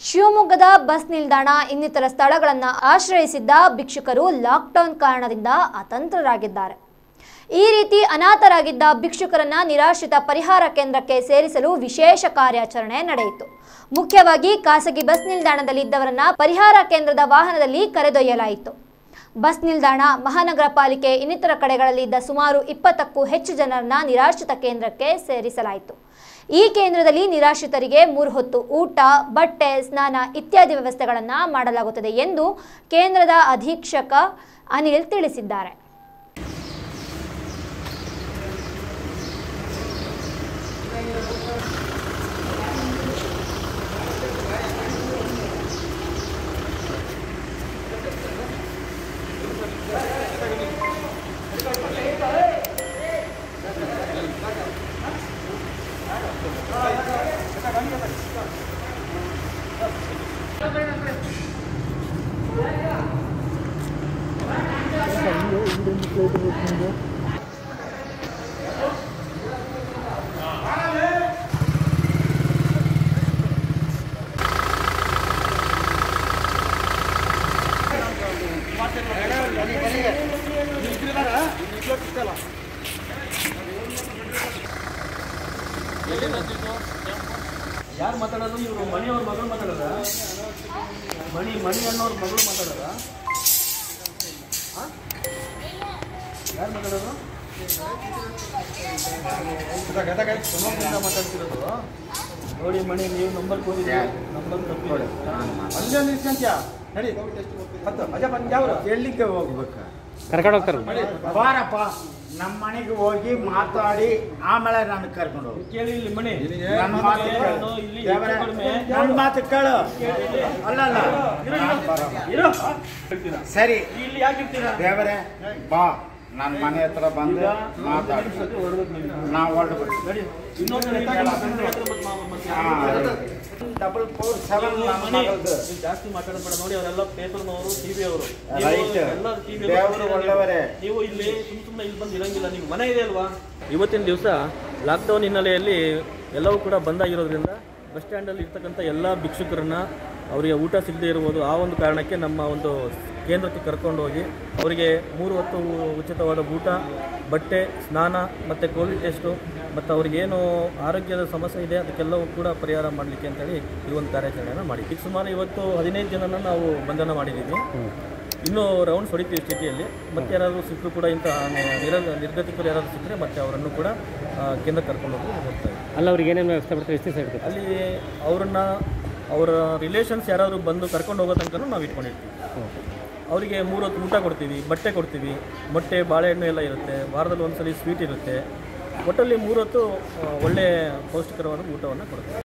ಶಿವಮೊಗ್ಗದ ಬಸ್ ನಿಲ್ದಾಣ ಇನ್ನಿತರ ಸ್ಥಳಗಳನ್ನು ಆಶ್ರಯಿಸಿದ್ದ ಭಿಕ್ಷುಕರು ಲಾಕ್ಡೌನ್ ಕಾರಣದಿಂದ ಅತಂತ್ರರಾಗಿದ್ದಾರೆ ಈ ರೀತಿ ಅನಾಥರಾಗಿದ್ದ ಭಿಕ್ಷುಕರನ್ನ ನಿರಾಶ್ರಿತ ಪರಿಹಾರ ಕೇಂದ್ರಕ್ಕೆ ಸೇರಿಸಲು ವಿಶೇಷ ಕಾರ್ಯಾಚರಣೆ ನಡೆಯಿತು ಮುಖ್ಯವಾಗಿ ಖಾಸಗಿ ಬಸ್ ನಿಲ್ದಾಣದಲ್ಲಿ ಇದ್ದವರನ್ನ ಪರಿಹಾರ ಕೇಂದ್ರದ ವಾಹನದಲ್ಲಿ ಕರೆದೊಯ್ಯಲಾಯಿತು ಬಸ್ ನಿಲ್ದಾಣ ಮಹಾನಗರ ಪಾಲಿಕೆ ಇನ್ನಿತರ ಕಡೆಗಳಲ್ಲಿ ಇದ್ದ ಸುಮಾರು ಇಪ್ಪತ್ತಕ್ಕೂ ಹೆಚ್ಚು ಜನರನ್ನ ನಿರಾಶ್ರಿತ ಕೇಂದ್ರಕ್ಕೆ ಸೇರಿಸಲಾಯಿತು ಈ ಕೇಂದ್ರದಲ್ಲಿ ನಿರಾಶ್ರಿತರಿಗೆ ಮೂರು ಹೊತ್ತು ಊಟ ಬಟ್ಟೆ ಸ್ನಾನ ಇತ್ಯಾದಿ ವ್ಯವಸ್ಥೆಗಳನ್ನು ಮಾಡಲಾಗುತ್ತದೆ ಎಂದು ಕೇಂದ್ರದ ಅಧೀಕ್ಷಕ ಅನಿಲ್ ತಿಳಿಸಿದ್ದಾರೆ ಯಾರು ಮಾತಾಡೋದು ಇವರು ಮಣಿಯವ್ರ ಮಗಳು ಮಾತಾಡೋದ ಮಣಿ ಮಣಿ ಅನ್ನೋರ್ ಮಗಳು ಮಾತಾಡೋದ ಯಾರು ಮಾತಾಡೋದು ಶಿವಮೊಗ್ಗದಿಂದ ಮಾತಾಡ್ತಿರೋದು ನೋಡಿ ಮಣಿ ನೀವು ನಂಬರ್ ಕೋರಿದ್ರಿ ನಂಬರ್ ತಪ್ಪಿದೆ ಅಲ್ಲೇ ನಿಲ್ಸ್ಕೊಂತ್ಯಾ ನಡಿ ಹತ್ತು ಅಜ ಬಂದ್ ಯಾವ್ರು ಎಲ್ಲಿಗೆ ಹೋಗ್ಬೇಕು ಕರ್ಕೊಂಡು ಹೋಗ್ತಾರೆ ಬಾರಪ್ಪ ನಮ್ಮ ಮನೆಗೆ ಹೋಗಿ ಮಾತಾಡಿ ಆಮೇಲೆ ನಾನು ಕರ್ಕೊಂಡು ಹೋಗಿ ಕೇಳಿ ಇಲ್ಲಿ ಮಣಿ ನನ್ನ ಮಾತು ಕೇಳು. ನಾನು ಇಲ್ಲಿ ದೇವರೇ, ಹೆಚ್ಚು ಕಡಿಮೆ ನನ್ನ ಮಾತು ಕೇಳು ಅಲ್ಲಲ್ಲ ನಾನ್ ಬರಲ್ಲ. ಇರೋ ಇರ್ತೀರಾ ಸರಿ ಇಲ್ಲಿ ಯಾಕೆ ಇರ್ತೀರಾ ದೇವರೇ ಬಾ ನನ್ನ ಮನೆ ಹತ್ರ ಬಂದು ಮಾತಾಡಿ ನಾವು ಹೊರಡ್ಬಿಟ್ಟು ನಡಿ ಇನ್ನೊಂದು ಡಬಲ್ ಫೋರ್ ಸೆವೆನ್ ಮನೆ ನೀವು ಜಾಸ್ತಿ ಮಾತಾಡೋದು ಬೇಡ ನೋಡಿ ಅವರೆಲ್ಲ ಪೇಪರ್ನವರು ಟಿವಿ ಅವರು Right. ಎಲ್ಲ ಟಿವಿ ದೇವರು ಒಳ್ಳೆಯವರೇ. ನೀವು ಇಲ್ಲಿ ಸುಮ್ ಸುಮ್ಮನೆ ಇಲ್ಲಿ ಬಂದು ಇರಂಗಿಲ್ಲ ನೀವು ಮನೆ ಇದೆ ಅಲ್ವಾ ಇವತ್ತಿನ ದಿವಸ ಲಾಕ್ಡೌನ್ ಹಿನ್ನೆಲೆಯಲ್ಲಿ ಎಲ್ಲವೂ ಕೂಡ ಬಂದಾಗಿರೋದ್ರಿಂದ ಬಸ್ ಸ್ಟ್ಯಾಂಡಲ್ಲಿ ಇರ್ತಕ್ಕಂಥ ಎಲ್ಲ ಭಿಕ್ಷುಕರನ್ನ ಅವರಿಗೆ ಊಟ ಸಿಗದೇ ಇರುವುದು ಆ ಒಂದು ಕಾರಣಕ್ಕೆ ನಮ್ಮ ಒಂದು ಕೇಂದ್ರಕ್ಕೆ ಕರ್ಕೊಂಡು ಹೋಗಿ ಅವರಿಗೆ ಮೂರು ಹೊತ್ತು ಉಚಿತವಾದ ಊಟ ಬಟ್ಟೆ ಸ್ನಾನ ಮತ್ತು ಕೋವಿಡ್ ಟೆಸ್ಟು ಮತ್ತು ಅವ್ರಿಗೇನು ಆರೋಗ್ಯದ ಸಮಸ್ಯೆ ಇದೆ ಅದಕ್ಕೆಲ್ಲವೂ ಕೂಡ ಪರಿಹಾರ ಮಾಡಲಿಕ್ಕೆ ಅಂತೇಳಿ ಈ ಒಂದು ಕಾರ್ಯಾಚರಣೆಯನ್ನು ಮಾಡಿದ್ವಿ ಸುಮಾರು ಇವತ್ತು ಹದಿನೈದು ಜನನ ನಾವು ಬಂಧನ ಮಾಡಿದ್ದೀವಿ ಇನ್ನೂ ರೌಂಡ್ಸ್ ಹೊಡಿತೀವಿ ಸ್ಥಿತಿಯಲ್ಲಿ ಮತ್ತೆ ಯಾರಾದರೂ ಸಿಕ್ಕರು ಕೂಡ ಇಂಥ ನಿರ ನಿರ್ಗತಿಕರು ಯಾರಾದರೂ ಸಿಕ್ಕರೆ ಮತ್ತೆ ಅವರನ್ನು ಕೂಡ ಆ, ಕೇಂದ್ರಕ್ಕೆ ಕರ್ಕೊಂಡು ಹೋಗಿ ಹೋಗ್ತಾ ಇದ್ದೀವಿ ಅಲ್ಲ ಅವ್ರಿಗೆ ಏನೇನು ವ್ಯವಸ್ಥೆ ಮಾಡ್ತಾರೆ ಎಷ್ಟು ದಿವಸ ಇರ್ತದೆ ಅಲ್ಲಿ ಅವ್ರನ್ನ ಅವರ ರಿಲೇಷನ್ಸ್ ಯಾರಾದರೂ ಬಂದು ಕರ್ಕೊಂಡು ಹೋಗೋ ತನಕ ನಾವು ಇಟ್ಕೊಂಡಿರ್ತೀವಿ ಅವರಿಗೆ ಮೂರು ಹೊತ್ತು ಊಟ ಕೊಡ್ತೀವಿ ಬಟ್ಟೆ ಕೊಡ್ತೀವಿ ಮೊಟ್ಟೆ ಬಾಳೆಹಣ್ಣು ಎಲ್ಲ ಇರುತ್ತೆ ವಾರದಲ್ಲಿ ಒಂದ್ಸಲಿ ಸ್ವೀಟ್ ಇರುತ್ತೆ ಒಟ್ಟಲ್ಲಿ ಮೂರು ಹೊತ್ತು ಆ, ಒಳ್ಳೆ ಪೌಷ್ಟಿಕರವಾದ ಊಟವನ್ನು ಕೊಡ್ತೀವಿ